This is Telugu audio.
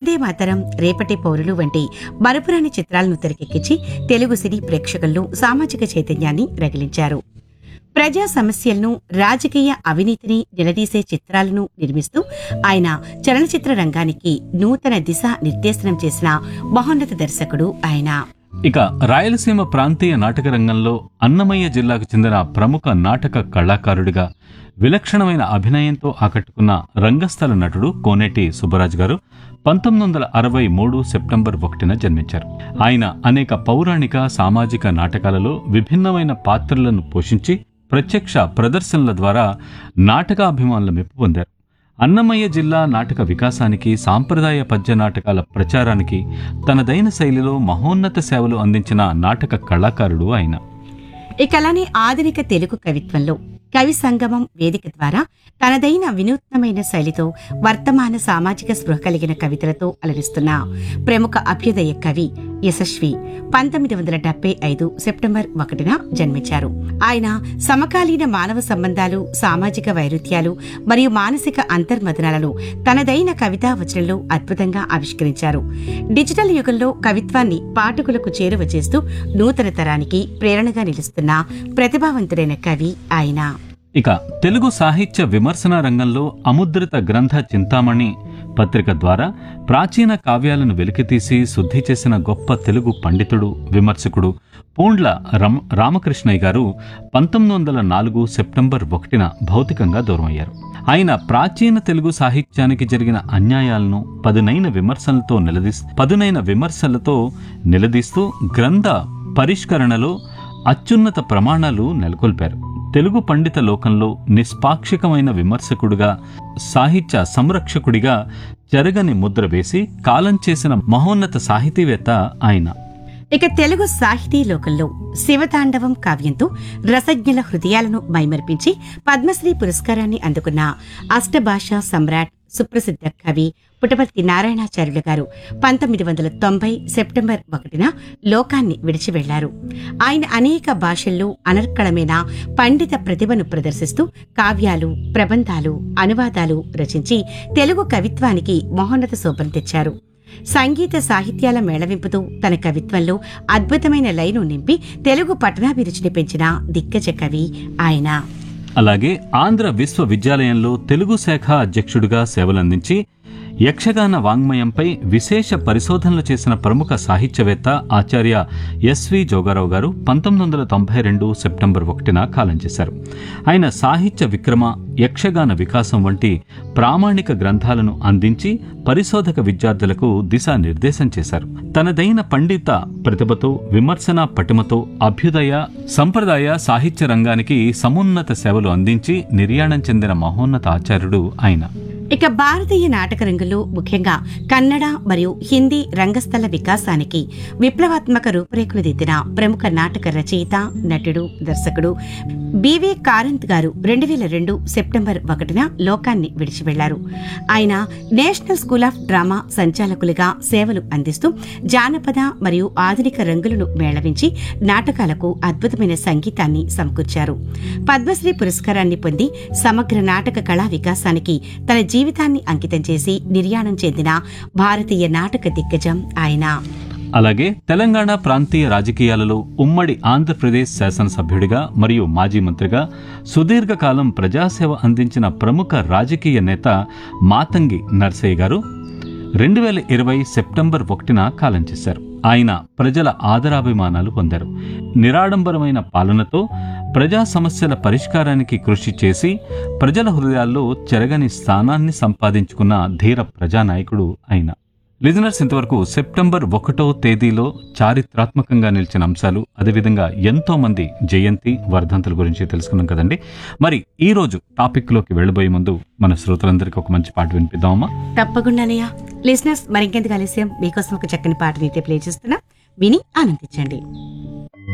వందే మాతరం రేపటి పౌరులు వంటి మరపురాని చిత్రాలను తెరకెక్కించి తెలుగు సినీ ప్రేక్షకుల్లో సామాజిక చైతన్యాన్ని రగిలించారు ప్రజా సమస్యలను రాజకీయ అవినీతిని నిలదీసే చిత్రాలను నిర్మిస్తూ ఆయన చలనచిత్ర రంగానికి నూతన దిశ నిర్దేశనం చేసిన మహోన్నత దర్శకుడు ఆయన ఇక రాయలసీమ ప్రాంతీయ నాటక రంగంలో అన్నమయ్య జిల్లాకు చెందిన ప్రముఖ నాటక కళాకారుడిగా విలక్షణమైన అభినయంతో ఆకట్టుకున్న రంగస్థల నటుడు కోనేటి సుబ్బరాజు గారు పంతొమ్మిది వందల అరవై మూడు సెప్టెంబర్ ఒకటిన జన్మించారు ఆయన అనేక పౌరాణిక సామాజిక నాటకాలలో విభిన్నమైన పాత్రలను పోషించి ప్రత్యక్ష ప్రదర్శనల ద్వారా నాటకాభిమానుల మెప్పు పొందారు అన్నమయ్య జిల్లా నాటక వికాసానికి సాంప్రదాయ పద్య నాటకాల ప్రచారానికి తనదైన శైలిలో మహోన్నత సేవలు అందించిన నాటక కళాకారుడు ఆయన ఇక అలానే ఆధునిక తెలుగు కవిత్వంలో కవి సంగమం వేదిక ద్వారా తనదైన వినూత్నమైన శైలితో వర్తమాన సామాజిక స్పృహ కలిగిన కవితలతో అలరిస్తున్న ప్రముఖ అభ్యుదయ కవి యశస్వి పంతొమ్మిది వందల డెబ్బై ఐదు సెప్టెంబర్ ఒకటిన జన్మించారు ఆయన సమకాలీన మానవ సంబంధాలు సామాజిక వైరుధ్యాలు మరియు మానసిక అంతర్మదనాలను తనదైన కవితా వచనంలో అద్భుతంగా ఆవిష్కరించారు డిజిటల్ యుగంలో కవిత్వాన్ని పాఠకులకు చేరువ చేస్తూ నూతన తరానికి ప్రేరణగా నిలుస్తున్న ప్రతిభావంతుడైన కవి ఆయన ఇక తెలుగు సాహిత్య విమర్శన రంగంలో అముద్రిత గ్రంథ చింతామణి పత్రిక ద్వారా ప్రాచీన కావ్యాలను వెలికితీసి శుద్ధి చేసిన గొప్ప తెలుగు పండితుడు విమర్శకుడు పూండ్ల రమ రామకృష్ణయ్య గారు పంతొమ్మిది వందల నాలుగు సెప్టెంబర్ ఒకటిన భౌతికంగా దూరమయ్యారు ఆయన ప్రాచీన తెలుగు సాహిత్యానికి జరిగిన అన్యాయాలను పదునైన విమర్శలతో నిలదీస్తూ పదునైన విమర్శలతో నిలదీస్తూ గ్రంథ పరిష్కరణలో అత్యున్నత ప్రమాణాలు నెలకొల్పారు తెలుగు పండిత లోకంలో నిష్పాక్షికమైన విమర్శకుడిగా సాహిత్య సంరక్షకుడిగా జరగని ముద్ర వేసి కాలం చేసిన మహోన్నత సాహితీవేత్త ఆయన ఇక తెలుగు సాహితీ లోకంలో శివతాండవం కావ్యంతో రసజ్ఞల హృదయాలను మైమర్పించి పద్మశ్రీ పురస్కారాన్ని అందుకున్న అష్టభాషా సమ్రాట్ సుప్రసిద్ధ కవి పుటపర్తి నారాయణాచార్యులు గారు పంతొమ్మిది వందల తొంభై సెప్టెంబర్ ఒకటిన లోకాన్ని విడిచి వెళ్లారు ఆయన అనేక భాషల్లో అనర్కళమైన పండిత ప్రతిభను ప్రదర్శిస్తూ కావ్యాలు ప్రబంధాలు అనువాదాలు రచించి తెలుగు కవిత్వానికి మహోన్నత శోభను తెచ్చారు సంగీత సాహిత్యాల మేళవింపుతో తన కవిత్వంలో అద్భుతమైన లైను నింపి తెలుగు పట్టణాభిరుచిని పెంచిన దిగ్గజ కవి ఆయన అలాగే ఆంధ్ర విశ్వవిద్యాలయంలో తెలుగు శాఖ అధ్యక్షుడిగా సేవలందించి యక్షగాన వాంగ్మయంపై విశేష పరిశోధనలు చేసిన ప్రముఖ సాహిత్యవేత్త ఆచార్య ఎస్వి జోగారావు గారు పంతొమ్మిది వందల తొంభై రెండు సెప్టెంబర్ ఒకటిన కాలం చేశారు ఆయన సాహిత్య విక్రమ యక్షగాన వికాసం వంటి ప్రామాణిక గ్రంథాలను అందించి పరిశోధక విద్యార్థులకు దిశానిర్దేశం చేశారు తనదైన పండిత ప్రతిభతో విమర్శన పటిమతో అభ్యుదయ సంప్రదాయ సాహిత్య రంగానికి సమున్నత సేవలు అందించి నిర్యాణం చెందిన మహోన్నత ఆచార్యుడు ఆయన ఇక భారతీయ నాటక రంగంలో ముఖ్యంగా కన్నడ మరియు హిందీ రంగస్థల వికాసానికి విప్లవాత్మక రూపురేఖలు దిద్దిన ప్రముఖ నాటక రచయిత నటుడు దర్శకుడు బివి కారంత్ గారు రెండు వేల రెండు సెప్టెంబర్ ఒకటిన లోకాన్ని విడిచి వెళ్లారు ఆయన నేషనల్ స్కూల్ ఆఫ్ డ్రామా సంచాలకులుగా సేవలు అందిస్తూ జానపద మరియు ఆధునిక రంగులను మేళవించి నాటకాలకు అద్భుతమైన సంగీతాన్ని సమకూర్చారు పద్మశ్రీ పురస్కారాన్ని పొంది సమగ్ర నాటక కళా వికాసానికి తన జీవితాన్ని అంకితం చేసి నిర్యాణం చెందిన భారతీయ నాటక దిగ్గజం ఆయన అలాగే తెలంగాణ ప్రాంతీయ రాజకీయాలలో ఉమ్మడి ఆంధ్రప్రదేశ్ శాసనసభ్యుడిగా మరియు మాజీ మంత్రిగా సుదీర్ఘకాలం ప్రజాసేవ అందించిన ప్రముఖ రాజకీయ నేత మాతంగి నర్సయ్య గారు రెండు వేల ఇరవై సెప్టెంబర్ ఒకటిన కాలం చేశారు ఆయన ప్రజల ఆదరాభిమానాలు పొందారు నిరాడంబరమైన పాలనతో ప్రజా సమస్యల పరిష్కారానికి కృషి చేసి ప్రజల హృదయాల్లో చెరగని స్థానాన్ని సంపాదించుకున్న ధీర ప్రజానాయకుడు ఆయన లిజనర్స్ ఇంతవరకు సెప్టెంబర్ ఒకటో తేదీలో చారిత్రాత్మకంగా నిలిచిన అంశాలు అదేవిధంగా ఎంతో మంది జయంతి వర్ధంతుల గురించి తెలుసుకున్నాం కదండి మరి ఈ రోజు టాపిక్ లోకి వెళ్ళబోయే ముందు మన శ్రోతలందరికీ ఒక మంచి పాట వినిపిద్దామా తప్పకుండానయ్యా లిసనర్స్ మరింకెందుకు ఆలస్యం మీకోసం ఒక చక్కని పాటనైతే ప్లే చేస్తున్నా విని ఆనందించండి